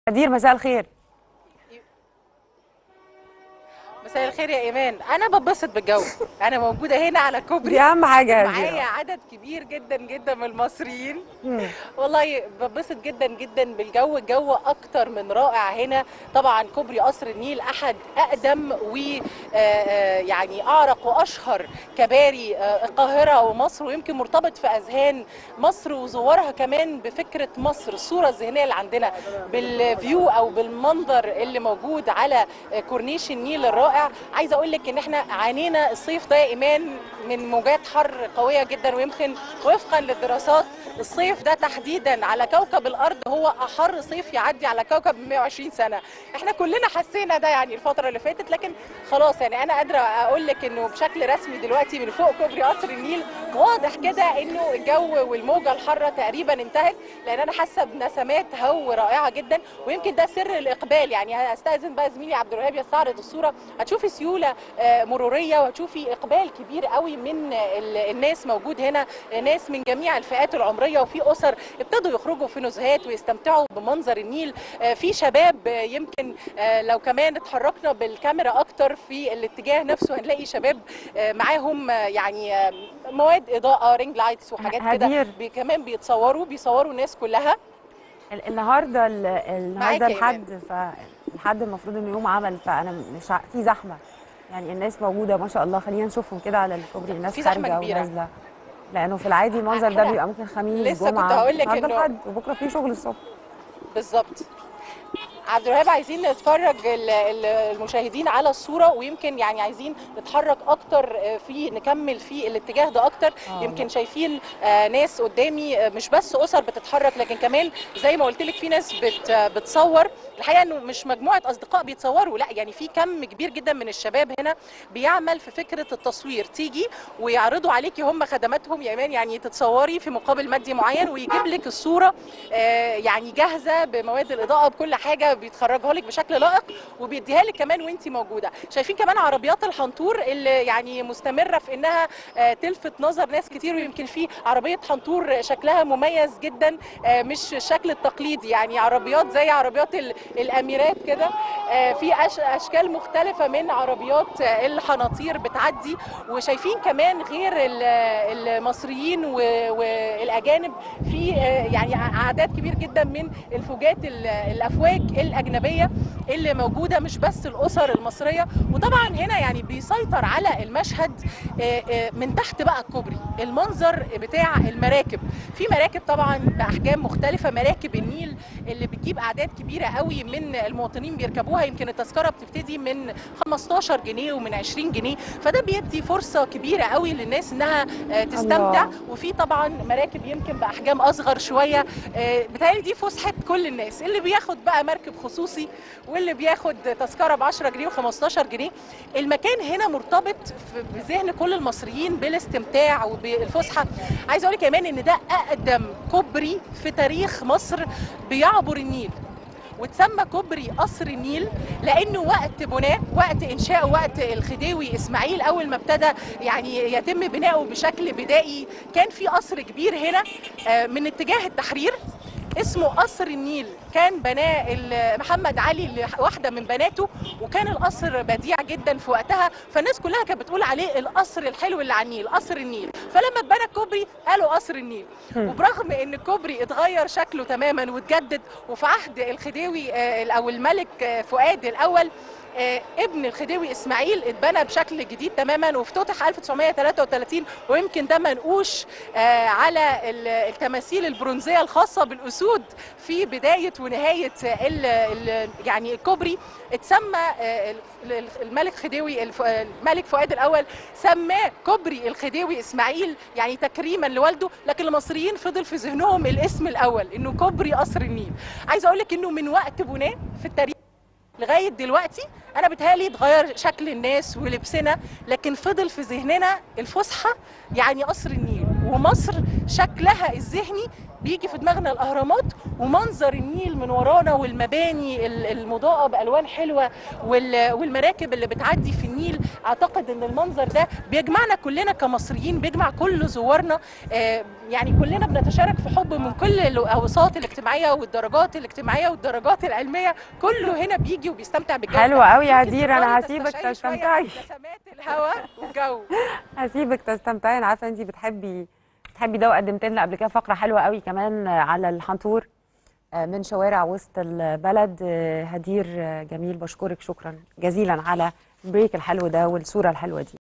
غدير مساء الخير مساء الخير يا ايمان انا ببسط بالجو انا موجوده هنا على دي كوبري اهم حاجه يا معايا غدير عدد كبير جدا جدا من المصريين مم. والله ببسط جدا جدا بالجو الجو اكتر من رائع هنا طبعا كوبري قصر النيل احد اقدم و آه، آه، يعني اعرق واشهر كباري آه، القاهره ومصر ويمكن مرتبط في اذهان مصر وزوارها كمان بفكره مصر الصوره الذهنيه اللي عندنا بالفيو او بالمنظر اللي موجود على آه، كورنيش النيل الرائع عايزه اقول لك ان احنا عانينا الصيف ده يا ايمان من موجات حر قويه جدا ويمكن وفقا للدراسات الصيف ده تحديدا على كوكب الارض هو احر صيف يعدي على كوكب 120 سنه احنا كلنا حسينا ده يعني الفتره اللي فاتت لكن خلاص يعني انا قادره اقول لك انه بشكل رسمي دلوقتي من فوق كوبري قصر النيل واضح كده انه الجو والموجه الحاره تقريبا انتهت لان انا حاسه بنسمات هو رائعه جدا ويمكن ده سر الاقبال يعني هستاذن بقى زميلي عبد الوهاب يستعرض الصوره هتشوفي سيوله آه، مروريه وهتشوفي اقبال كبير قوي من ال- الناس موجود هنا ناس من جميع الفئات العمريه وفي اسر ابتدوا يخرجوا في نزهات ويستمتعوا بمنظر النيل آه، في شباب آه، يمكن آه، لو كمان اتحركنا بالكاميرا اكتر في الاتجاه نفسه هنلاقي شباب آه، معاهم آه، يعني آه، مواد اضاءه رينج لايتس وحاجات كده هدير. بي- كمان بيتصوروا بيصوروا الناس كلها ال- النهارده ال- النهارده معاكي يا الحد فالحد المفروض انه يوم عمل فانا مش ع... في زحمه يعني الناس موجوده ما شاء الله خلينا نشوفهم كده على الكوبري الناس في زحمة خارجه كبيرة. ونازله لانه في العادي المنظر ده أنا بيبقى ممكن خميس لسه كنت جمعه هقول لك النهارده إنه- الحد وبكره في شغل الصبح بالظبط عبد الوهاب عايزين نتفرج ال- ال- المشاهدين على الصوره ويمكن يعني عايزين نتحرك اكتر آه، في نكمل في الاتجاه ده اكتر آه. يمكن شايفين آه، ناس قدامي آه، مش بس اسر بتتحرك لكن كمان زي ما قلت لك في ناس بت بتصور الحقيقه انه مش مجموعه اصدقاء بيتصوروا لا يعني في كم كبير جدا من الشباب هنا بيعمل في فكره التصوير تيجي ويعرضوا عليكي هم خدماتهم يا ايمان يعني تتصوري في مقابل مادي معين ويجيب لك الصوره آه، يعني جاهزه بمواد الاضاءه بكل حاجه بيتخرجها لك بشكل لائق وبيديها لك كمان وانت موجوده شايفين كمان عربيات الحنطور اللي يعني مستمره في انها آه، تلفت نظر ناس كتير ويمكن في عربيه حنطور شكلها مميز جدا آه، مش الشكل التقليدي يعني عربيات زي عربيات ال- الاميرات كده آه، في أش- اشكال مختلفه من عربيات آه، الحناطير بتعدي وشايفين كمان غير ال- المصريين و- والاجانب في آه، يعني اعداد كبير جدا من الفوجات ال- الافواج الاجنبيه اللي موجوده مش بس الاسر المصريه وطبعا هنا يعني بيسيطر على المشهد آه، آه، من تحت بقى الكوبري المنظر بتاع المراكب في مراكب طبعا باحجام مختلفه مراكب النيل اللي بتجيب اعداد كبيره قوي من المواطنين بيركبوها يمكن التذكره بتبتدي من 15 جنيه ومن 20 جنيه فده بيدي فرصه كبيره قوي للناس انها آه، تستمتع الله. وفي طبعا مراكب يمكن باحجام اصغر شويه آه، بتهيألي دي فسحه كل الناس اللي بياخد بقى مركب خصوصي واللي بياخد تذكره ب 10 جنيه و15 جنيه المكان هنا مرتبط في- بذهن كل المصريين بالاستمتاع وبالفسحه عايزه اقول لك كمان ان ده اقدم كوبري في تاريخ مصر بيعبر النيل وتسمى كوبري قصر النيل لانه وقت بناء وقت انشاء وقت الخديوي اسماعيل اول ما ابتدى يعني يتم بناؤه بشكل بدائي كان في قصر كبير هنا آه، من اتجاه التحرير اسمه قصر النيل كان بناه ال- محمد علي اللي واحده من بناته وكان القصر بديع جدا في وقتها فالناس كلها كانت بتقول عليه القصر الحلو اللي على النيل قصر النيل فلما اتبنى الكوبري قالوا قصر النيل هم. وبرغم ان الكوبري اتغير شكله تماما واتجدد وفي عهد الخديوي آه، او الملك آه، فؤاد الاول آه، ابن الخديوي اسماعيل اتبنى بشكل جديد تماما وافتتح 1933 ويمكن ده منقوش آه، على ال- التماثيل البرونزيه الخاصه بالاسود في بدايه ونهايه ال ال يعني الكوبري اتسمى آه، ال- ال- الملك خديوي الف- الملك فؤاد الاول سماه كوبري الخديوي اسماعيل يعني تكريما لوالده لكن المصريين فضل في ذهنهم الاسم الاول انه كوبري قصر النيل عايزه اقول لك انه من وقت بناه في التاريخ لغايه دلوقتي انا بتهيألي اتغير شكل الناس ولبسنا لكن فضل في ذهننا الفسحه يعني قصر النيل ومصر شكلها الذهني بيجي في دماغنا الاهرامات ومنظر النيل من ورانا والمباني ال- المضاءه بالوان حلوه وال- والمراكب اللي بتعدي في النيل اعتقد ان المنظر ده بيجمعنا كلنا كمصريين بيجمع كل زوارنا آه، يعني كلنا بنتشارك في حب من كل الاوساط الاجتماعيه والدرجات الاجتماعيه والدرجات العلميه كله هنا بيجي وبيستمتع بالجو حلوة قوي يا يمكن هدير انا تقدري هسيبك تستشعري شوية تستمتعي نسمات الهواء والجو هسيبك تستمتعي انا عارفه انت بتحبي بتحبي ده وقدمت لنا قبل كده فقره حلوه قوي كمان على الحنطور آه، من شوارع وسط البلد آه، هدير آه، جميل بشكرك شكرا جزيلا على البريك الحلو ده والصوره الحلوه دي